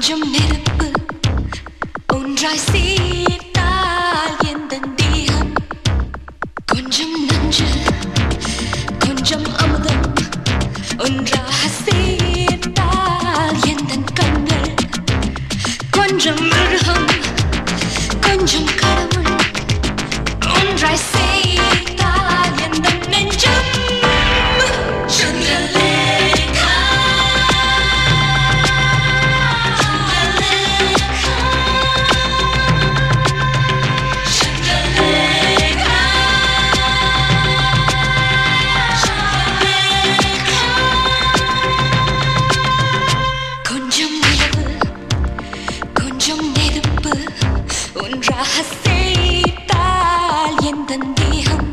கொஞ்சம் நெருப்பு ஒன்றாய் சேர்த்தால் எந்த தேகம் கொஞ்சம் நஞ்சு கொஞ்சம் அமுதம் ஒன்றாக சேர்த்தால் எந்த கண்கள் கொஞ்சம் மிருகம் கொஞ்சம் கடவுள் ஒன்றாய் சேர்த்தால் எந்த நெஞ்சம் சந்திரலேகா கொஞ்சம் நிலவு கொஞ்சம் நெருப்பு ஒன்றாக சேர்த்தால் எந்த தேகம்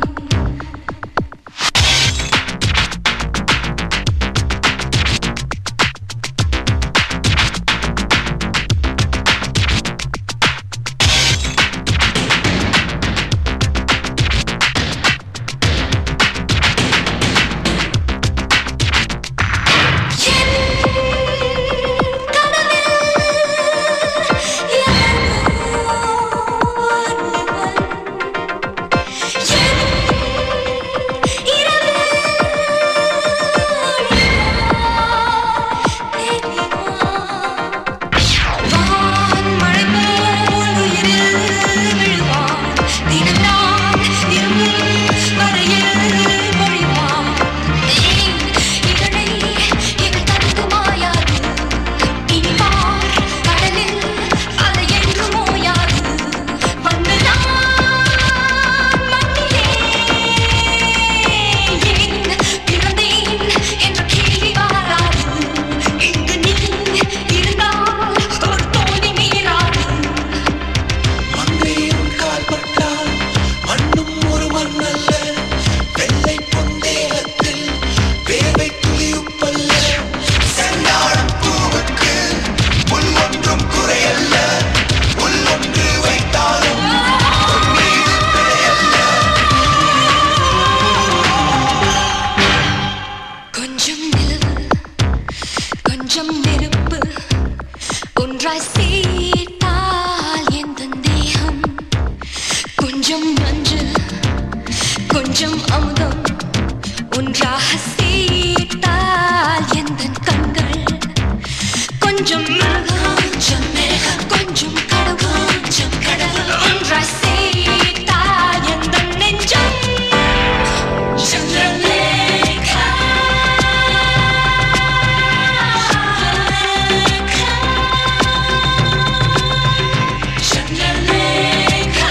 மங்கையின் கால் பட்டால் மண்ணும் ஒரு மண்ணல்ல வெள்ளை பொந்தேகத்தில் வேர்வை துளியுப்பல்ல செந்தாழம் பூவுக்கு முள் ஒன்றும் குறையல்ல முள் ஒன்று வைத்தாலும் உன் மீது பிழையல்ல கொஞ்சம் நிலவு கொஞ்சம் நெருப்பு ஒன்றாய் சேர்த்தால் எந்த தேகம் கொஞ்சம் மஞ்சள் கொஞ்சம் அமுதம் ஒன்றாக சேர்த்தால் எந்த கண்கள் கொஞ்சம் மிருகம் கொஞ்சம் மேகம் கொஞ்சம் கடவுள் கொஞ்சம் கடவுள் ஒன்றாய் சேர்த்தால் எந்த நெஞ்சம் சந்திரலேகா சந்திரலேகா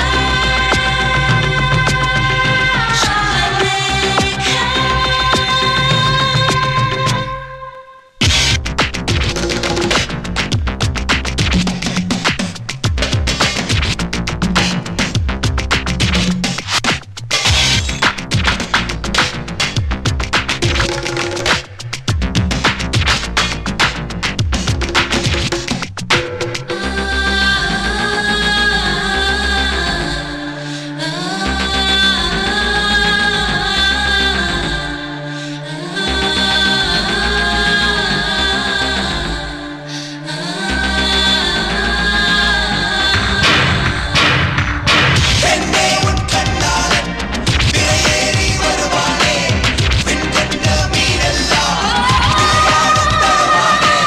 பெண்ணே உன் கண்ணாளன் விரையேறி வருவானே பெண் கண்ட மீனெல்லாம் விளையாடத் தருவானே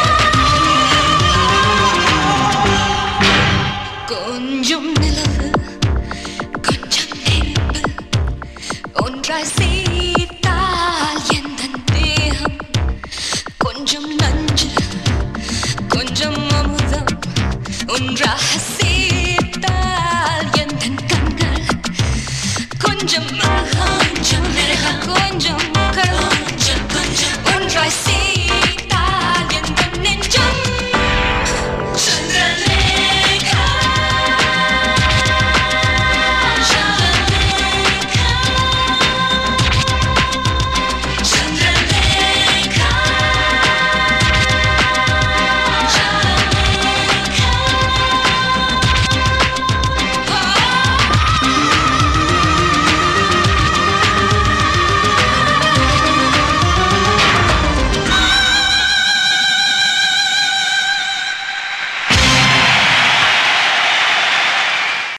கொஞ்சம் நிலவு கொஞ்சம் நெருப்பு ஒன்றாய் சேர்த்தால் எந்த தேகம் கொஞ்சம் நஞ்சு கொஞ்சம் அமுதம் ஒன்றாக